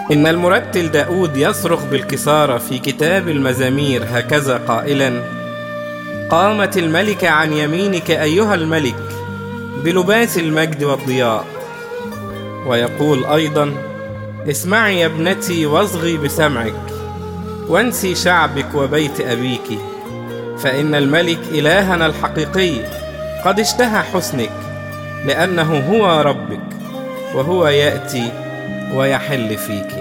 إن المرتل داود يصرخ بالكسارة في كتاب المزامير هكذا قائلا قامت الملكة عن يمينك أيها الملك بلباس المجد والضياء ويقول أيضا اسمعي يا ابنتي واصغي بسمعك وانسي شعبك وبيت أبيك فإن الملك إلهنا الحقيقي قد اشتهى حسنك لأنه هو ربك وهو يأتي ويحل فيك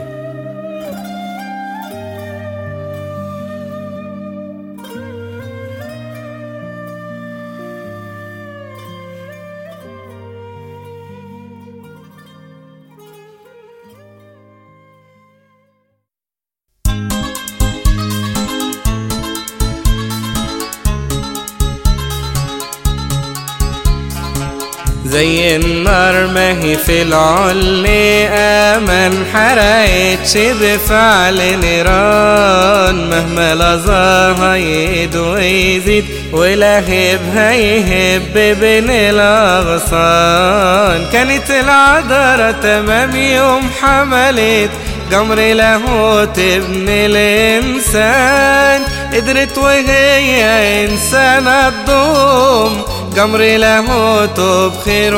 زي النار ما هي في العلي ما انحرقتش بفعل نيران مهما لظاها يهد ويزيد ولهب هيهب بين الأغصان كانت العذرة تمام يوم حملت جمر لاهوت ابن الإنسان قدرت وهي إنسانة تضم جمر لاهوت بخير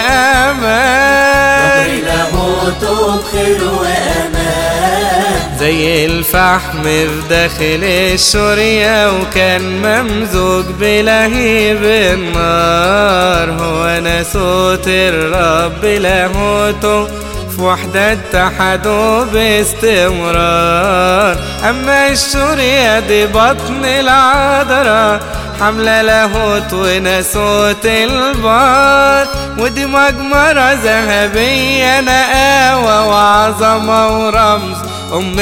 وأمان جمر لاهوت بخير وأمان زي الفحم في داخل الشورية وكان ممزوج بلهيب النار هو ناسوت الرب لاهوته في وحدة اتحدوا باستمرار أما الشورية دي بطن العذراء حملة لاهوت وناسوت البار ودي مجمرة ذهبية نقاوة وعظمة ورمز أم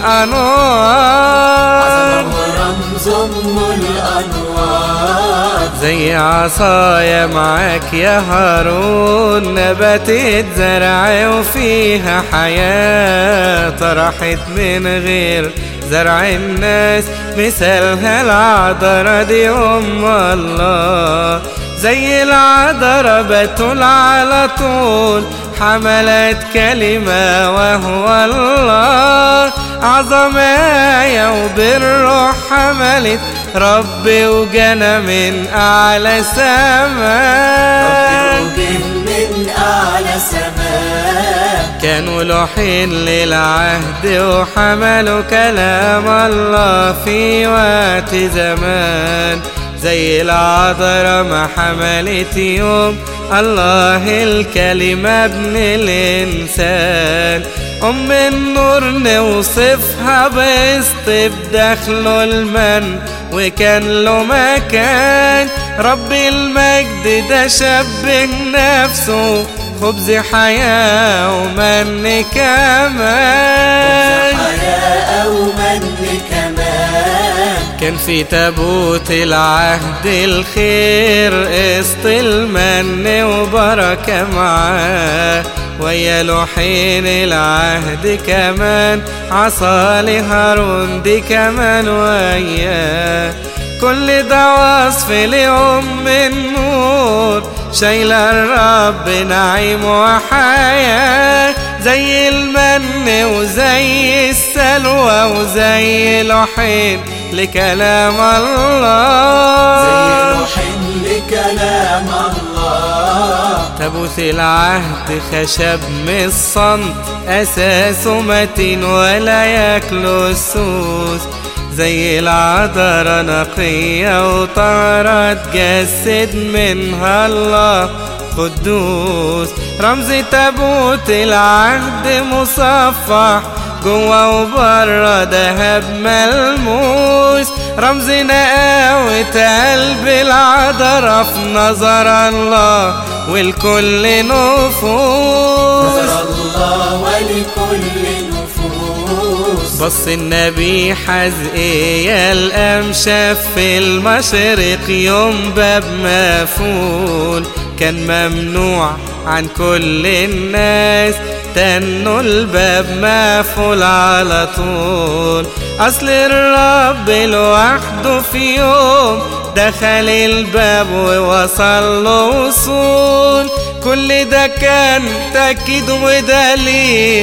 الأنوار ورمز أم الأنوار زي عصايا معاك يا هارون نبتت زرع وفيها حياة طرحت من غير زرع الناس مثالها العذرة دي أم الله زي العذرة بتول على طول حملت كلمة وهو الله أعظم آية وبالروح حملت ربي وجنى من أعلى سماء ربي من أعلى سماء كانوا لوحين للعهد وحملوا كلام الله في وقت زمان زي العذراء ما حملت يوم الله الكلمة ابن الإنسان أم النور نوصفها بسط بدخله المن وكان له مكان رب المجد ده شبه نفسه خبز حياة ومن كمان حياة ومن كمان كان في تابوت العهد الخير قسط المن وبركة معاه ويا لوحين العهد كمان عصا لهارون دي كمان وياه كل ده وصف لأم النور شايلة الرب نعيم وحياة زي المن وزي السلوى وزي لوحين لكلام الله زي روح لكلام الله تابوت العهد خشب من الصمت أساسه متين ولا ياكله السوس زي العذرة نقية وطهرة تجسد منها الله قدوس رمز تابوت العهد مصفح جوا وبره دهب ملموس رمز نقاوة قلب العذرة في نظر الله والكل نفوس نظر الله ولكل نفوس بص النبي حزقية الأمشاف في المشرق يوم باب مفول كان ممنوع عن كل الناس تنوا الباب مقفول على طول أصل الرب لوحده في يوم دخل الباب ووصل له وصول كل ده كان تأكيد ودليل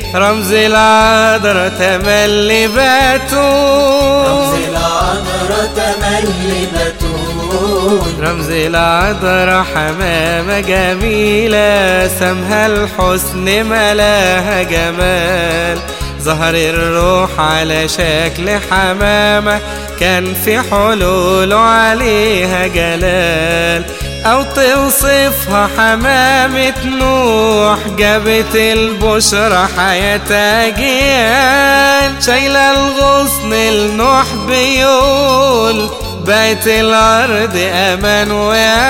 رمز العذراء تملي رمز بتول العذراء تملي بتول رمز العذراء حمامة جميلة سمها الحسن ملاها جمال ظهر الروح على شكل حمامة كان في حلوله عليها جلال أو توصفها حمامة نوح جابت البشرى حياة أجيال شايلة الغصن النوح بيقول بقت الأرض أمان بقت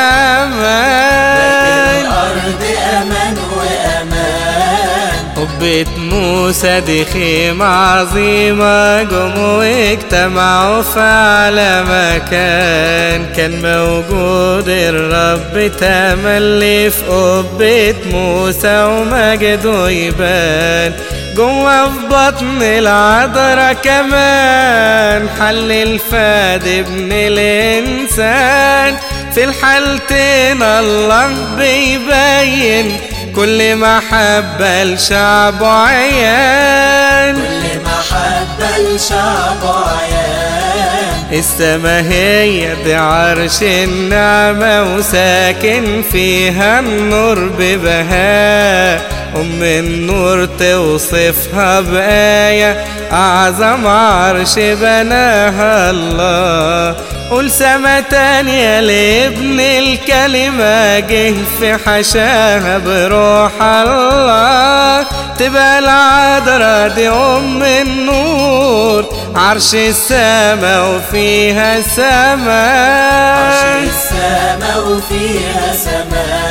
وأمان الأرض أمان وأمان قبة موسى دي خيمة عظيمة جم واجتمعوا في أعلى مكان كان موجود الرب تملي في قبة موسى ومجده يبان جوا في بطن العذراء كمان حل الفاد ابن الإنسان في الحالتين الله بيبين كل محبة لشعبه عيان كل محبة لشعب عيان السما هي دي عرش النعمة وساكن فيها النور ببهاء أم النور توصفها بآية أعظم عرش بناها الله قول سما تانية لابن الكلمة جه في حشاها بروح الله تبقى العذراء دي أم النور عرش السما وفيها عرش سما السما وفيها سماء